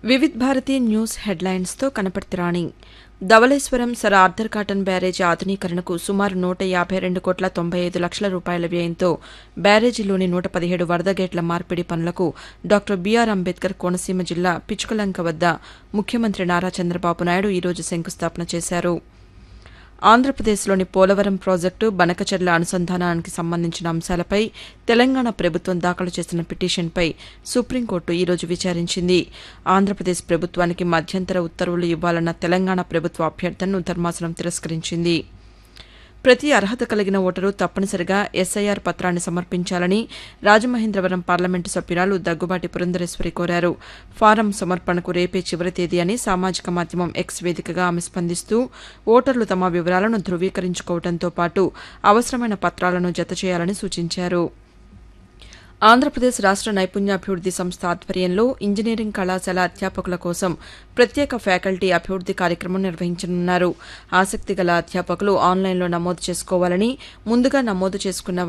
Vividh Bharati news హెడ్లైన్స్తో Kanaparthi Rani Dhavaleswaram sir Arthur Cotton బ్యారేజీ ఆధునీకరణకు సుమారు నూట యాభై రెండు కోట్ల తొంభై ఐదు లక్షల రూపాయల వ్యయంతో బ్యారేజీలోని నూట పదిహేడు వరద గేట్ల మార్పిడి పనులకు డాక్టర్ బీఆర్ అంబేద్కర్ కోనసీమ జిల్లా పిచుకలంక వద్ద ముఖ్యమంత్రి నారా చంద్రబాబు నాయుడు ఈరోజు శంకుస్థాపన చేశారు ఆంధ్రప్రదేశ్లోని పోలవరం ప్రాజెక్టు బనకచెర్ల అనుసంధానానికి సంబంధించిన అంశాలపై తెలంగాణ ప్రభుత్వం దాఖలు చేసిన పిటిషన్పై సుప్రీంకోర్టు ఈరోజు విచారించింది ఆంధ్రప్రదేశ్ ప్రభుత్వానికి మధ్యంతర ఉత్తర్వులు ఇవ్వాలన్న తెలంగాణ ప్రభుత్వ అభ్యర్థనను ధర్మాసనం తిరస్కరించింది ప్రతి అర్హత కలిగిన ఓటరు తప్పనిసరిగా ఎస్ఐఆర్ పత్రాన్ని సమర్పించాలని రాజమహేంద్రవరం పార్లమెంటు సభ్యురాలు దగ్గుబాటి పురంధరేశ్వరి కోరారు ఫారం సమర్పణకు రేపే చివరి తేదీ అని సామాజిక మాధ్యమం ఎక్స్ వేదికగా ఆమె స్పందిస్తూ ఓటర్లు తమ వివరాలను ధృవీకరించుకోవడంతో పాటు అవసరమైన పత్రాలను జతచేయాలని సూచించారు ఆంధ్రప్రదేశ్ రాష్ట నైపుణ్యాభివృద్ది సంస్థ ఆధ్వర్యంలో ఇంజనీరింగ్ కళాశాల అధ్యాపకుల కోసం ప్రత్యేక ఫ్యాకల్టీ అభివృద్ది కార్యక్రమం నిర్వహించనున్నారు ఆసక్తి గల అధ్యాపకులు ఆన్లైన్లో నమోదు చేసుకోవాలని ముందుగా నమోదు చేసుకున్న